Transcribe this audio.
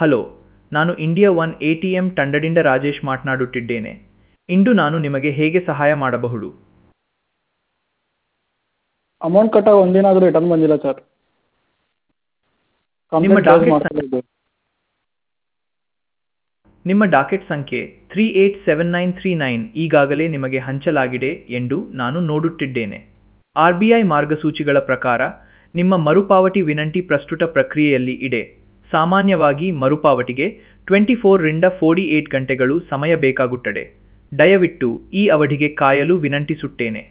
hello ನಾನು India one A T M ತಂಡದಿಂದ ರಾಜೇಶ್ ಮಾತನಾಡುತ್ತಿದ್ದೇನೆ ಇಂದು ನಾನು ನಿಮಗೆ ಹೇಗೆ ಸಹಾಯ ಮಾಡಬಹುದು ಅಮೌಂಟ್ ಕಟ್ಟಾಗಿ ಒಂದಿನ ಆದರೂ ರಿಟರ್ನ್ ಬಂದಿಲ್ಲ ಸರ್ ನಿಮ್ಮ ಕಂಪ್ಲೇಂಟ್ ಕ್ಲೋಸ್ docket ಮಾಡ್ತಾ ನಿಮ್ಮ ಡಾಕೆಟ್ ಸಂಖ್ಯೆ three eight seven nine three nine ಈಗಾಗಲೇ ನಿಮಗೆ ಹಂಚಲಾಗಿದೆ ಎಂದು ನಾನು ನೋಡುತ್ತಿದ್ದೇನೆ ಆರ್ ಬಿ ಐ ಮಾರ್ಗಸೂಚಿಗಳ ಪ್ರಕಾರ ನಿಮ್ಮ ಮರುಪಾವತಿ ವಿನಂತಿ ಪ್ರಸ್ತುತ ಪ್ರಕ್ರಿಯೆಯಲ್ಲಿ ಇದೆ ಸಾಮಾನ್ಯವಾಗಿ ಮರುಪಾವತಿಗೆ ಟ್ವೆಂಟಿ ಫೋರ್ರಿಂದ ಫೋರ್ಟಿ ಏಟ್ ಗಂಟೆಗಳು ಸಮಯ ಬೇಕಾಗುತ್ತದೆ ದಯವಿಟ್ಟು ಈ ಅವಧಿಗೆ ಕಾಯಲು ವಿನಂತಿಸುತ್ತೇನೆ